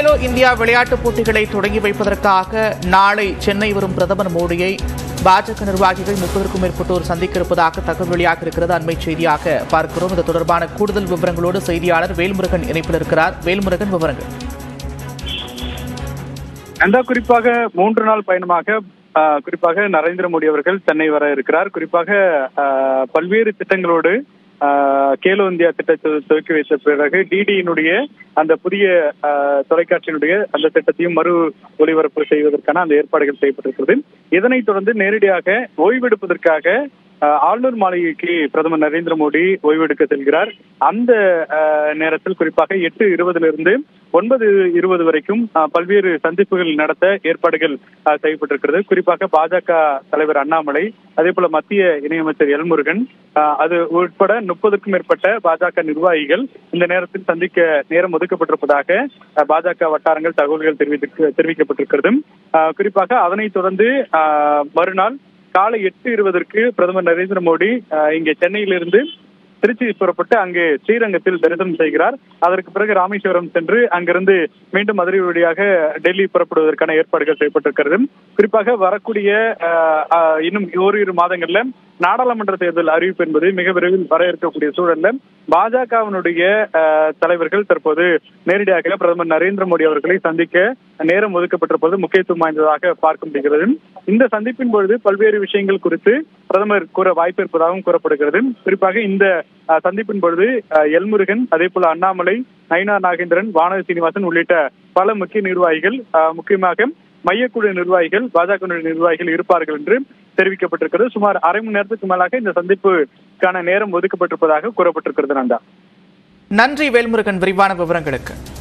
Khelo India விளையாட்டுப் போட்டிகளை தொடங்கி வைப்பதற்காக நாளை சென்னை வரும் பிரதமர் மோடியை பாஜக நிர்வாகிகள் முப்பதற்கும் மேற்பட்டோர் சந்திக்க இருப்பதாக தகவல் வெளியாக இருக்கிறது அண்மை செய்தியாக பார்க்கிறோம் இது தொடர்பான கூடுதல் விவரங்களோடு செய்தியாளர் வேல்முருகன் இணைப்பில் இருக்கிறார் வேல்முருகன் விவரங்கள் அந்த குறிப்பாக மூன்று நாள் பயணமாக ஆஹ், குறிப்பாக நரேந்திர மோடி அவர்கள் சென்னை வர இருக்கிறார் குறிப்பாக ஆஹ், பல்வேறு திட்டங்களோடு ஆஹ், கேலோ இந்தியா திட்டத்தை துவக்கி வைத்த பிறகு டிடியினுடைய அந்த புதிய ஆஹ், தொலைக்காட்சியினுடைய அந்த திட்டத்தையும் மறு ஒளிபரப்பு செய்வதற்கான அந்த ஏற்பாடுகள் செய்யப்பட்டிருக்கிறது இதனைத் தொடர்ந்து நேரடியாக ஓய்வெடுப்பதற்காக ஆஹ், ஆளுநர் மாளிகைக்கு பிரதமர் நரேந்திர மோடி ஓய்வெடுக்க செல்கிறார் அந்த ஆஹ், நேரத்தில் குறிப்பாக எட்டு இருபதிலிருந்து ஒன்பது இருபது வரைக்கும் ஆஹ், பல்வேறு சந்திப்புகள் நடத்த ஏற்பாடுகள் ஆஹ், செய்யப்பட்டிருக்கிறது குறிப்பாக பாஜக தலைவர் அண்ணாமலை அதே போல மத்திய இணையமைச்சர் எல்முருகன் ஆஹ், அது உட்பட முப்பதுக்கும் மேற்பட்ட பாஜக நிர்வாகிகள் இந்த நேரத்தில் சந்திக்க நேரம் ஒதுக்கப்பட்டிருப்பதாக ஆஹ், பாஜக வட்டாரங்கள் தகவல்கள் தெரிவித்து தெரிவிக்கப்பட்டிருக்கிறது ஆஹ், குறிப்பாக அதனைத் தொடர்ந்து ஆஹ், மறுநாள் காலை எட்டு இருபதற்கு பிரதமர் நரேந்திர மோடி ஆஹ், இங்கே சென்னையிலிருந்து திருச்சி புறப்பட்டு அங்கே ஸ்ரீரங்கத்தில் தரிசனம் செய்கிறார் அதற்கு பிறகு ராமேஸ்வரம் சென்று அங்கிருந்து மீண்டும் மதுரை வழியாக டெல்லி புறப்படுவதற்கான ஏற்பாடுகள் செய்யப்பட்டிருக்கிறது குறிப்பாக வரக்கூடிய ஆஹ், ஆஹ், இன்னும் ஓரிரு மாதங்கள்ல நாடாளுமன்ற தேர்தல் அறிவிப்பு என்பது மிக விரைவில் வர இருக்கக்கூடிய சூழல்ல பாஜகவினுடைய ஆஹ், தலைவர்கள் தற்போது நேரடியாக பிரதமர் நரேந்திர மோடி அவர்களை சந்திக்க நேரம் ஒதுக்கப்பட்டிருப்பது முக்கியத்துவம் வாய்ந்ததாக பார்க்க முடிகிறது இந்த சந்திப்பின் பொழுது பல்வேறு விஷயங்கள் குறித்து பிரதமர் கூற வாய்ப்பு இருப்பதாகவும் கூறப்படுகிறது குறிப்பாக இந்த அஹ், சந்திப்பின் பொழுது அஹ், எல்முருகன் அதே போல அண்ணாமலை நயினா நாகேந்திரன் வானதி சீனிவாசன் உள்ளிட்ட பல முக்கிய நிர்வாகிகள் அஹ், முக்கியமாக மையக்குழு நிர்வாகிகள் பாஜக நிர்வாகிகள் இருப்பார்கள் என்று தெரிவிக்கப்பட்டிருக்கிறது சுமார் அரை மணி நேரத்துக்கு மேலாக இந்த சந்திப்புக்கான நேரம் ஒதுக்கப்பட்டிருப்பதாக கூறப்பட்டிருக்கிறது நந்தா நன்றி வேல்முருகன் விரிவான விவரங்களுக்கு